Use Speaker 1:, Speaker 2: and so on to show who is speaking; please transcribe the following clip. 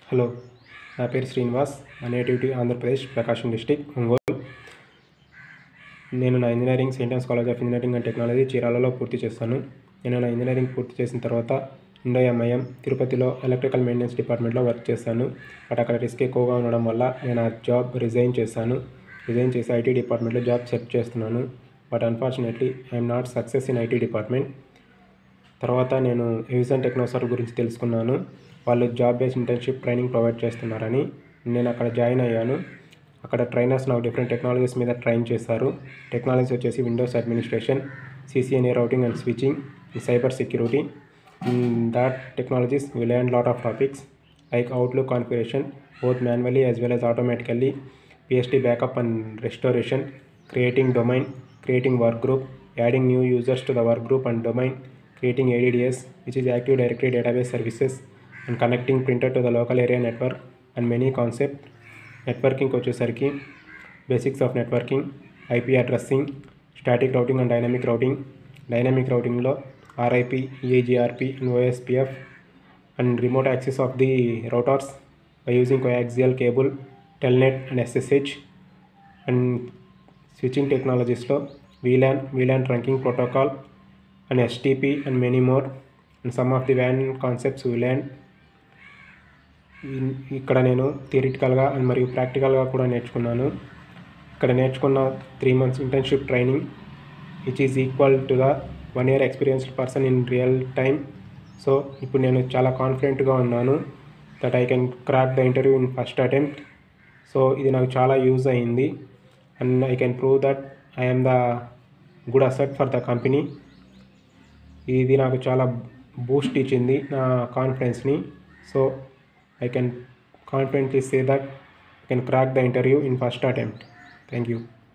Speaker 1: hello నా పేరు శ్రీనివాస్ నా నేటివిటీ ఆంధ్రప్రదేశ్ ప్రకాశం డిస్టిక్ ఒంగోలు నేను నా engineering saint Ann's college of engineering and technology చీరాలలో పూర్తి చేస్తాను నేను నా ఇంజనీరింగ్ పూర్తి చేసిన తర్వాత ఇండో ఎంఐఎం తిరుపతిలో ఎలక్ట్రికల్ మెయింటెనెన్స్ డిపార్ట్మెంట్లో వర్క్ చేశాను బట్ అక్కడ రిస్క్ ఎక్కువగా ఉండడం వల్ల నేను ఆ జాబ్ రిజైన్ చేశాను రిజైన్ చేసి ఐటీ డిపార్ట్మెంట్లో జాబ్ సెర్చ్ చేస్తున్నాను but unfortunately I'm not success in IT department తర్వాత నేను ఎవిజన్ టెక్నోసార్ గురించి తెలుసుకున్నాను వాళ్ళు job based internship training provide చేస్తున్నారని నేను అక్కడ జాయిన్ అయ్యాను అక్కడ ట్రైనర్స్ నాకు డిఫరెంట్ టెక్నాలజీస్ మీద ట్రైన్ చేశారు టెక్నాలజీస్ వచ్చేసి windows administration CCNA routing and switching cyber security that technologies will and lot of topics like Outlook configuration both manually as well as automatically PST backup and restoration creating domain creating work group adding new users to the work group and domain creating ADDS which is active directory database services and connecting printer to the local area network and many concept networking వచ్చేసరికి basics of networking IP addressing static routing and dynamic routing dynamic రౌటింగ్లో RIP EIGRP and OSPF and remote access of the routers by using coaxial cable, telnet and SSH and switching technologies లో VLAN, VLAN trunking protocol and STP and many more and some of the WAN concepts we learned in- ఇక్కడ నేను థియరిటికల్గా and మరియు ప్రాక్టికల్గా కూడా నేర్చుకున్నాను ఇక్కడ నేర్చుకున్న three months internship training which is equal to the one year experienced person in real time so ఇప్పుడు నేను చాలా కాన్ఫిడెంట్గా ఉన్నాను that I can crack the interview in first attempt so ఇది నాకు చాలా యూజ్ అయింది and I can prove that I'm the good asset for the company ఇది నాకు చాలా బూస్ట్ ఇచ్చింది నా కాన్ఫిడెన్స్ని so I can confidently say that I can crack the interview in first attempt thank you